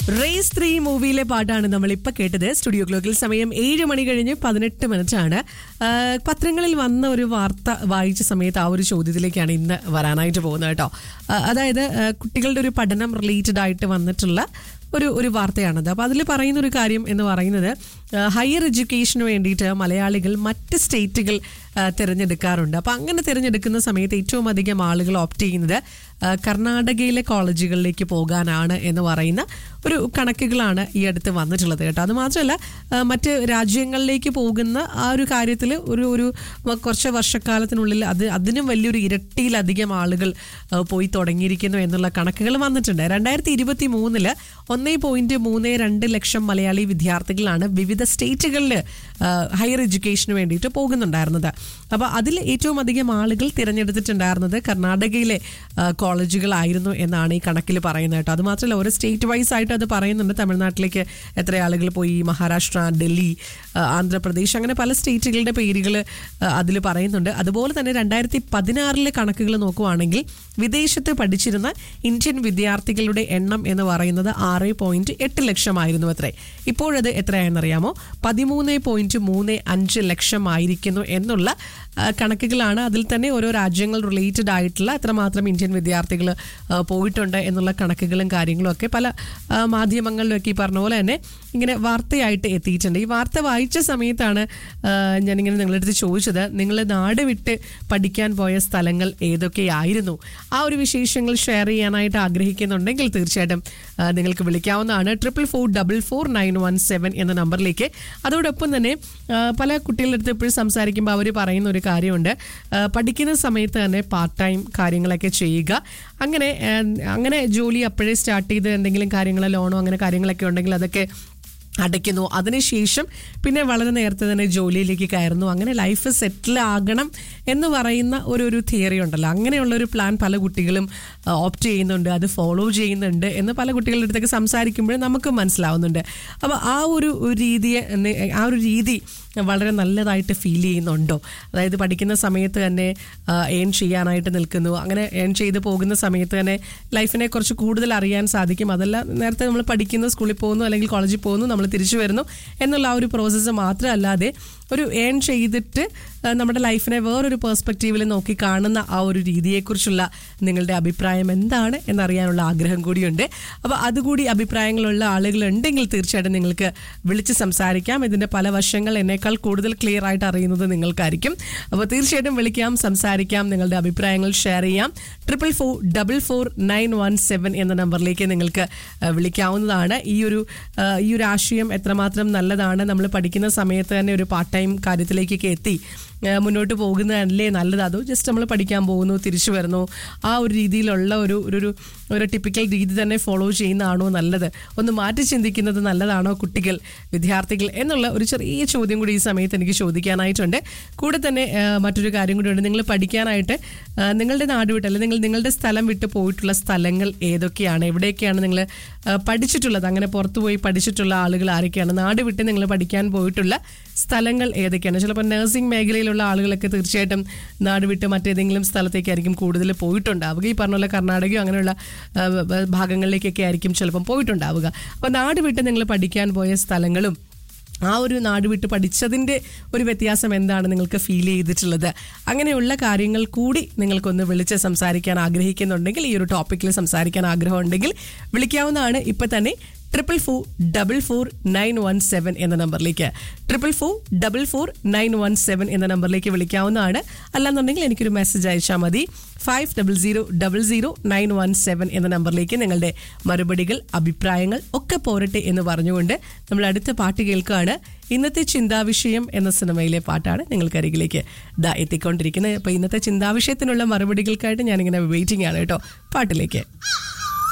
raise three മൂവിയിലെ പാട്ടാണ് നമ്മൾ ഇപ്പൊ കേട്ടത് സ്റ്റുഡിയോ ക്ലോക്കിൽ സമയം ഏഴ് മണി കഴിഞ്ഞ് പതിനെട്ട് മിനിറ്റ് ആണ് ആ, പത്രങ്ങളിൽ വന്ന ഒരു വാർത്ത വായിച്ച സമയത്ത് ആ ഒരു ചോദ്യത്തിലേക്കാണ് ഇന്ന് വരാനായിട്ട് പോകുന്നത് കേട്ടോ ആ, അതായത് ആ, കുട്ടികളുടെ ഒരു പഠനം റിലേറ്റഡ് ആയിട്ട് വന്നിട്ടുള്ള ഒരു ഒരു വാർത്തയാണത് അപ്പോൾ അതിൽ പറയുന്ന ഒരു കാര്യം എന്ന് പറയുന്നത് ആ, ഹയർ എഡ്യൂക്കേഷന് വേണ്ടിയിട്ട് മലയാളികൾ മറ്റ് സ്റ്റേറ്റുകൾ ആ, തിരഞ്ഞെടുക്കാറുണ്ട് അപ്പോൾ അങ്ങനെ തിരഞ്ഞെടുക്കുന്ന സമയത്ത് ഏറ്റവും അധികം ആളുകൾ ഓപ്റ്റ് ചെയ്യുന്നത് ആ, കർണാടകയിലെ കോളേജുകളിലേക്ക് പോകാനാണ് എന്ന് പറയുന്ന ഒരു കണക്കുകളാണ് ഈ അടുത്ത് വന്നിട്ടുള്ളത് കേട്ടോ അത് മാത്രമല്ല ആ, മറ്റ് രാജ്യങ്ങളിലേക്ക് പോകുന്ന ആ ഒരു കാര്യത്തിൽ ഒരു ഒരു വ- കുറച്ച് വർഷക്കാലത്തിനുള്ളിൽ അത് അതിനും വലിയൊരു ഇരട്ടിയിലധികം ആളുകൾ ആ, പോയി തുടങ്ങിയിരിക്കുന്നു എന്നുള്ള കണക്കുകൾ വന്നിട്ടുണ്ട് രണ്ടായിരത്തി ഇരുപത്തി മൂന്നില് ഒന്നേ പോയിന്റ് മൂന്ന് രണ്ട് ലക്ഷം മലയാളി വിദ്യാർത്ഥികളാണ് വിവിധ സ്റ്റേറ്റുകളിൽ ഹയർ എഡ്യൂക്കേഷന് വേണ്ടിയിട്ട് പോകുന്നുണ്ടായിരുന്നത് അപ്പോൾ അതിൽ ഏറ്റവും അധികം ആളുകൾ തിരഞ്ഞെടുത്തിട്ടുണ്ടായിരുന്നത് കർണാടകയിലെ ആ, കോളേജുകളായിരുന്നു എന്നാണ് ഈ കണക്കിൽ പറയുന്നത് കേട്ടോ അത് മാത്രമല്ല ഓരോ സ്റ്റേറ്റ് വൈസ് ആയിട്ട് അത് പറയുന്നുണ്ട് തമിഴ്നാട്ടിലേക്ക് എത്ര ആളുകൾ പോയി മഹാരാഷ്ട്ര ഡൽഹി ആ, ആന്ധ്രാപ്രദേശ് അങ്ങനെ പല സ്റ്റേറ്റുകളുടെ പേരുകൾ അതിൽ പറയുന്നുണ്ട് അതുപോലെ തന്നെ രണ്ടായിരത്തി പതിനാറിലെ കണക്കുകൾ നോക്കുവാണെങ്കിൽ വിദേശത്ത് പഠിച്ചിരുന്ന ഇന്ത്യൻ വിദ്യാർത്ഥികളുടെ എണ്ണം എന്ന് പറയുന്നത് ആറ് പോയിന്റ് എട്ട് ലക്ഷമായിരുന്നു അത്രേ ഇപ്പോഴത് എത്രയാണെന്നറിയാമോ പതിമൂന്ന് പോയിന്റ് മൂന്ന് അഞ്ച് ലക്ഷമായിരിക്കുന്നു എന്നുള്ള ആ, കണക്കുകളാണ് അതിൽ തന്നെ ഓരോ രാജ്യങ്ങൾ റിലേറ്റഡ് ആയിട്ടുള്ള എത്രമാത്രം ഇന്ത്യൻ വിദ്യാർത്ഥികൾ പോയിട്ടുണ്ട് എന്നുള്ള കണക്കുകളും കാര്യങ്ങളും ഒക്കെ പല ആ, മാധ്യമങ്ങളിലൊക്കെ ഈ പറഞ്ഞ പോലെ തന്നെ ഇങ്ങനെ വാർത്തയായിട്ട് എത്തിയിട്ടുണ്ട് ഈ വാർത്ത വായിച്ച സമയത്താണ് ആ, ഞാനിങ്ങനെ നിങ്ങളുടെ അടുത്ത് ചോദിച്ചത് നിങ്ങൾ നാട് വിട്ട് പഠിക്കാൻ പോയ സ്ഥലങ്ങൾ ഏതൊക്കെയായിരുന്നു ആ ഒരു വിശേഷങ്ങൾ ഷെയർ ചെയ്യാനായിട്ട് ആഗ്രഹിക്കുന്നുണ്ടെങ്കിൽ തീർച്ചയായിട്ടും ആ, നിങ്ങൾക്ക് വിളിക്കാവുന്നതാണ് triple four double four nine one seven എന്ന നമ്പറിലേക്ക് അതോടൊപ്പം തന്നെ ആ, പല കുട്ടികളുടെ അടുത്ത് എപ്പോഴും സംസാരിക്കുമ്പോൾ അവർ പറയുന്ന ഒരു കാര്യമുണ്ട് ആ, പഠിക്കുന്ന സമയത്ത് തന്നെ പാർട്ട് ടൈം കാര്യങ്ങളൊക്കെ ചെയ്യുക അങ്ങനെ ആ, അങ്ങനെ ജോലി അപ്പോഴേ സ്റ്റാർട്ട് ചെയ്ത് എന്തെങ്കിലും കാര്യങ്ങൾ ലോണോ അങ്ങനെ കാര്യങ്ങളൊക്കെ ഉണ്ടെങ്കിൽ അതൊക്കെ അടയ്ക്കുന്നു അതിനുശേഷം പിന്നെ വളരെ നേരത്തെ തന്നെ ജോലിയിലേക്ക് കയറുന്നു അങ്ങനെ ലൈഫ് സെറ്റിൽ ആകണം എന്ന് പറയുന്ന ഒരു ഒരു തിയറി ഉണ്ടല്ലോ അങ്ങനെയുള്ള ഒരു പ്ലാൻ പല കുട്ടികളും ഓപ്റ്റ് ചെയ്യുന്നുണ്ട് അത് ഫോളോ ചെയ്യുന്നുണ്ട് എന്ന് പല കുട്ടികളുടെ അടുത്തൊക്കെ സംസാരിക്കുമ്പോൾ നമുക്ക് മനസ്സിലാവുന്നുണ്ട് അപ്പോൾ ആ ഒരു ഒരു രീതിയെ നെ- ആ ഒരു രീതി വളരെ നല്ലതായിട്ട് ഫീൽ ചെയ്യുന്നുണ്ടോ അതായത് പഠിക്കുന്ന സമയത്ത് തന്നെ ഏൺ ചെയ്യാനായിട്ട് നിൽക്കുന്നു അങ്ങനെ ഏൺ ചെയ്ത് പോകുന്ന സമയത്ത് തന്നെ ലൈഫിനെ കുറിച്ച് കൂടുതൽ അറിയാൻ സാധിക്കും അതല്ല നേരത്തെ നമ്മൾ പഠിക്കുന്നു സ്കൂളിൽ പോകുന്നു അല്ലെങ്കിൽ കോളേജിൽ പോകുന്നു നമ്മൾ തിരിച്ചു വരുന്നു എന്നുള്ള ആ ഒരു പ്രോസസ്സ് മാത്രമല്ലാതെ ഒരു ഏൺ ചെയ്തിട്ട് ആ, നമ്മുടെ ലൈഫിനെ വേറൊരു പേഴ്സ്പെക്റ്റീവിൽ നോക്കി കാണുന്ന ആ ഒരു രീതിയെക്കുറിച്ചുള്ള നിങ്ങളുടെ അഭിപ്രായം എന്താണ് എന്നറിയാനുള്ള ആഗ്രഹം കൂടിയുണ്ട് അപ്പോൾ അതുകൂടി അഭിപ്രായങ്ങളുള്ള ആളുകൾ ഉണ്ടെങ്കിൽ തീർച്ചയായിട്ടും നിങ്ങൾക്ക് വിളിച്ച് സംസാരിക്കാം ഇതിൻ്റെ പല വശങ്ങൾ എന്നേക്കാൾ കൂടുതൽ ക്ലിയർ ആയിട്ട് അറിയുന്നത് നിങ്ങൾക്കായിരിക്കും അപ്പോൾ തീർച്ചയായിട്ടും വിളിക്കാം സംസാരിക്കാം നിങ്ങളുടെ അഭിപ്രായങ്ങൾ ഷെയർ ചെയ്യാം triple four double four nine one seven എന്ന നമ്പറിലേക്ക് നിങ്ങൾക്ക് ആ, വിളിക്കാവുന്നതാണ് ഈ ഒരു ആ, ഈ ഒരു ആശയം എത്രമാത്രം നല്ലതാണ് നമ്മൾ പഠിക്കുന്ന സമയത്ത് തന്നെ ഒരു പാർട്ട് ടൈം കാര്യത്തിലേക്കൊക്കെ എത്തി ആ, മുന്നോട്ട് പോകുന്നതല്ലേ നല്ലത് അതോ ജസ്റ്റ് നമ്മൾ പഠിക്കാൻ പോകുന്നു തിരിച്ചു വരുന്നു ആ ഒരു രീതിയിലുള്ള ഒരു ഒരു ഒരു ഒരു ടിപ്പിക്കൽ രീതി തന്നെ ഫോളോ ചെയ്യുന്നതാണോ നല്ലത് ഒന്ന് മാറ്റി ചിന്തിക്കുന്നത് നല്ലതാണോ കുട്ടികൾ വിദ്യാർത്ഥികൾ എന്നുള്ള ഒരു ചെറിയ ചോദ്യം കൂടി ഈ സമയത്ത് എനിക്ക് ചോദിക്കാനായിട്ടുണ്ട് കൂടെ തന്നെ ആ, മറ്റൊരു കാര്യം കൂടിയുണ്ട് നിങ്ങൾ പഠിക്കാനായിട്ട് ആ, നിങ്ങളുടെ നാട് വിട്ട് അല്ലെങ്കിൽ നിങ്ങൾ നിങ്ങളുടെ സ്ഥലം വിട്ട് പോയിട്ടുള്ള സ്ഥലങ്ങൾ ഏതൊക്കെയാണ് എവിടെയൊക്കെയാണ് നിങ്ങൾ പഠിച്ചിട്ടുള്ളത് അങ്ങനെ പുറത്തു പോയി പഠിച്ചിട്ടുള്ള ആളുകൾ ആരൊക്കെയാണ് നാട് വിട്ട് നിങ്ങൾ പഠിക്കാൻ പോയിട്ടുള്ള സ്ഥലങ്ങൾ ഏതൊക്കെയാണ് ചിലപ്പോൾ നഴ്സിംഗ് മേഖലയിലുള്ള ആളുകളൊക്കെ തീർച്ചയായിട്ടും നാട് വിട്ട് മറ്റേതെങ്കിലും സ്ഥലത്തേക്കായിരിക്കും കൂടുതൽ പോയിട്ടുണ്ടാവുക ഈ പറഞ്ഞ പോലെ കർണാടകയോ അങ്ങനെയുള്ള ആ, ബ- ഭാഗങ്ങളിലേക്കൊക്കെ ആയിരിക്കും ചിലപ്പം പോയിട്ടുണ്ടാവുക അപ്പോൾ നാട് വിട്ട് നിങ്ങൾ പഠിക്കാൻ പോയ സ്ഥലങ്ങളും ആ ഒരു നാട് വിട്ട് പഠിച്ചതിൻ്റെ ഒരു വ്യത്യാസം എന്താണ് നിങ്ങൾക്ക് ഫീൽ ചെയ്തിട്ടുള്ളത് അങ്ങനെയുള്ള കാര്യങ്ങൾ കൂടി നിങ്ങൾക്കൊന്ന് വിളിച്ച് സംസാരിക്കാൻ ആഗ്രഹിക്കുന്നുണ്ടെങ്കിൽ ഈ ഒരു ടോപ്പിക്കിൽ സംസാരിക്കാൻ ആഗ്രഹമുണ്ടെങ്കിൽ വിളിക്കാവുന്നതാണ് ഇപ്പം തന്നെ triple four double four nine one seven എന്ന നമ്പറിലേക്ക് triple four double four nine one seven എന്ന നമ്പറിലേക്ക് വിളിക്കാവുന്നതാണ് അല്ലാന്നുണ്ടെങ്കിൽ എനിക്കൊരു മെസ്സേജ് അയച്ചാൽ മതി five double zero double zero nine one seven എന്ന നമ്പറിലേക്ക് നിങ്ങളുടെ മറുപടികൾ അഭിപ്രായങ്ങൾ ഒക്കെ പോരട്ടെ എന്ന് പറഞ്ഞുകൊണ്ട് നമ്മൾ അടുത്ത പാട്ട് കേൾക്കുകയാണ് ഇന്നത്തെ ചിന്താവിഷയം എന്ന സിനിമയിലെ പാട്ടാണ് നിങ്ങൾക്കരികിലേക്ക് ദാ എത്തിക്കൊണ്ടിരിക്കുന്നത് അപ്പോൾ ഇന്നത്തെ ചിന്താവിഷയത്തിനുള്ള മറുപടികൾക്കായിട്ട് ഞാനിങ്ങനെ വെയിറ്റിംഗ് ആണ് കേട്ടോ പാട്ടിലേക്ക്